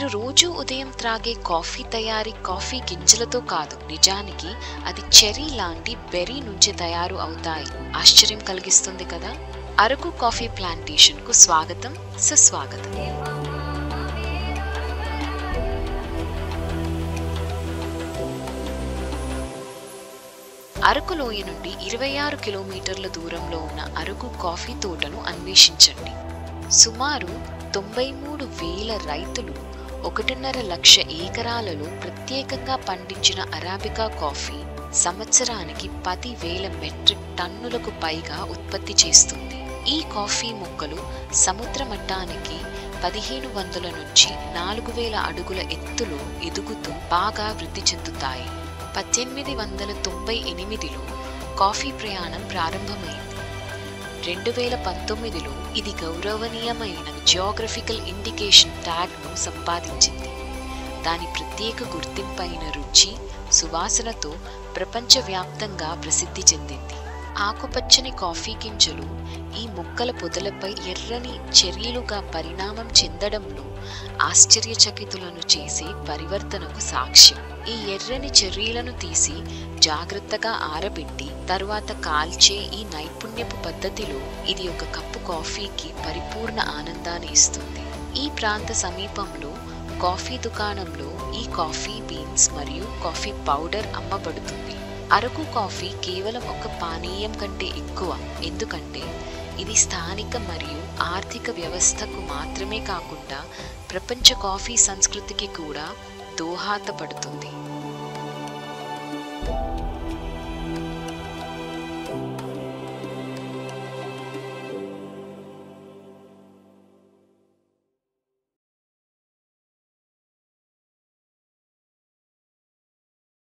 మీరు రోజు ఉదయం త్రాగే కాఫీ తయారీ కాఫీ గింజలతో కాదు నిజానికి అది చెరీ లాంటి బెర్రీ నుంచి తయారు అవుతాయి ఆశ్చర్యం కలిగిస్తుంది కదా అరకు కాఫీ ప్లాంటేషన్ కు స్వాగతం సుస్వాగతం అరకు లోయ నుండి ఇరవై ఆరు కిలోమీటర్ల దూరంలో ఉన్న అరకు కాఫీ తోటను అన్వేషించండి సుమారు తొంభై మూడు వేల రైతులు ఒకటిన్నర లక్ష ఏకరాలలో ప్రత్యేకంగా పండించిన అరాబికా కాఫీ సంవత్సరానికి పది వేల మెట్రిక్ టన్నులకు పైగా ఉత్పత్తి చేస్తుంది ఈ కాఫీ మొక్కలు సముద్ర మట్టానికి పదిహేను వందల నుంచి నాలుగు వేల అడుగుల ఎత్తులో ఎదుగుతూ బాగా వృద్ధి చెందుతాయి పద్దెనిమిది వందల తొంభై ఎనిమిదిలో కాఫీ ప్రయాణం ప్రారంభమైంది రెండు వేల పంతొమ్మిదిలో ఇది గౌరవనీయమైన జియోగ్రఫికల్ ఇండికేషన్ ట్యాగ్ను సంపాదించింది దాని ప్రత్యేక గుర్తింపైన రుచి సువాసనతో ప్రపంచవ్యాప్తంగా ప్రసిద్ధి చెందింది ఆకుపచ్చని కాఫీ గింజలు ఈ మొక్కల పొదలపై ఎర్రని చెర్రీలుగా పరిణామం చెందడంలో ఆశ్చర్యచకితులను చేసే పరివర్తనకు సాక్ష్యం ఈ ఎర్రని చెర్రీలను తీసి జాగ్రత్తగా ఆరబెట్టి తరువాత కాల్చే ఈ నైపుణ్యపు పద్ధతిలో ఇది ఒక కప్పు కాఫీకి పరిపూర్ణ ఆనందాన్ని ఇస్తుంది ఈ ప్రాంత సమీపంలో కాఫీ దుకాణంలో ఈ కాఫీ బీన్స్ మరియు కాఫీ పౌడర్ అమ్మబడుతుంది అరకు కాఫీ కేవలం ఒక పానీయం కంటే ఎక్కువ ఎందుకంటే ఇది స్థానిక మరియు ఆర్థిక వ్యవస్థకు మాత్రమే కాకుండా ప్రపంచ కాఫీ సంస్కృతికి కూడా దోహదపడుతుంది